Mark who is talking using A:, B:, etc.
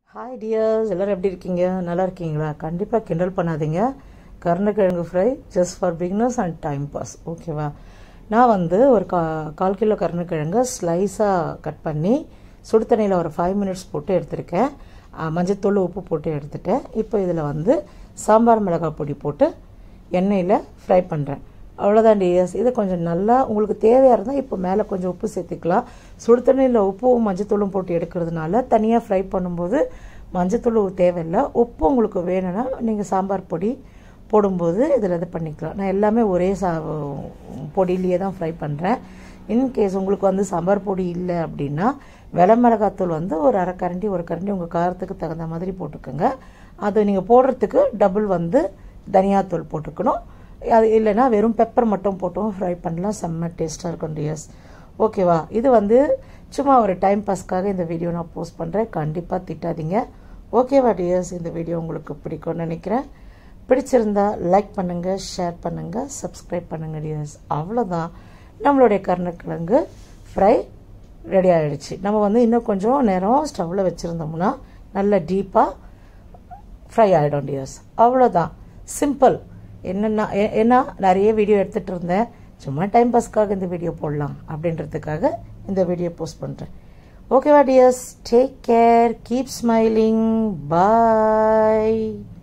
A: hi tears எல்லோரும் எப்படி இருக்கீங்க நல்லா இருக்கீங்களா கண்டிப்பாக கிண்டல் பண்ணாதீங்க கருணக்கிழங்கு fry just for beginners and time pass ஓகேவா நான் வந்து ஒரு கா கால் கிலோ கருணக்கிழங்கை ஸ்லைஸாக கட் பண்ணி சுடு தண்ணியில் ஒரு ஃபைவ் மினிட்ஸ் போட்டு எடுத்திருக்கேன் ஆ, மஞ்சத்தூள் உப்பு போட்டு எடுத்துட்டேன் இப்போ இதில் வந்து சாம்பார் மிளகாய் பொடி போட்டு எண்ணெயில் ஃப்ரை பண்ணுறேன் அவ்வளோதான் டிஎஸ் இது கொஞ்சம் நல்லா உங்களுக்கு தேவையாக இருந்தால் இப்போ மேலே கொஞ்சம் உப்பு சேர்த்துக்கலாம் சுடு தண்ணியில் உப்பும் மஞ்சத்தூளும் போட்டு எடுக்கிறதுனால தனியாக ஃப்ரை பண்ணும்போது மஞ்சத்தூள் தேவையில்லை உப்பு உங்களுக்கு வேணும்னா நீங்கள் சாம்பார் பொடி போடும்போது இதில் இது பண்ணிக்கலாம் நான் எல்லாமே ஒரே சா பொடியிலேயே தான் ஃப்ரை பண்ணுறேன் இன்கேஸ் உங்களுக்கு வந்து சாம்பார் பொடி இல்லை அப்படின்னா வெலை மிளகாத்தூள் வந்து ஒரு அரை கரண்டி ஒரு கரண்டி உங்கள் காரத்துக்கு தகுந்த மாதிரி போட்டுக்கோங்க அது நீங்கள் போடுறதுக்கு டபுள் வந்து தனியாத்தூள் போட்டுக்கணும் அது இல்லைன்னா வெறும் பெப்பர் மட்டும் போட்டும் ஃப்ரை பண்ணலாம் செம்ம டேஸ்ட்டாக இருக்கும் டியர்ஸ் ஓகேவா இது வந்து சும்மா ஒரு டைம் பாஸ்க்காக இந்த வீடியோ நான் போஸ்ட் பண்ணுறேன் கண்டிப்பாக திட்டாதீங்க ஓகேவா டியர்ஸ் இந்த வீடியோ உங்களுக்கு பிடிக்கும்னு நினைக்கிறேன் பிடிச்சிருந்தா லைக் பண்ணுங்கள் ஷேர் பண்ணுங்கள் சப்ஸ்கிரைப் பண்ணுங்கள் டியர்ஸ் அவ்வளோதான் நம்மளுடைய கருணக்கிழங்கு ஃப்ரை ரெடி ஆகிடுச்சு நம்ம வந்து இன்னும் கொஞ்சம் நேரம் ஸ்டவ்வில் வச்சுருந்தோம்னா நல்ல டீப்பாக ஃப்ரை ஆகிடும் டியர்ஸ் அவ்வளோதான் சிம்பிள் என்னென்னா ஏ- ஏன்னா நிறைய வீடியோ எடுத்துகிட்டு இருந்தேன் சும்மா டைம் பாஸ்க்காக இந்த வீடியோ போடலாம் அப்படின்றதுக்காக இந்த வீடியோ போஸ்ட் பண்ணுறேன் ஓகேவா dears take care keep smiling பாய்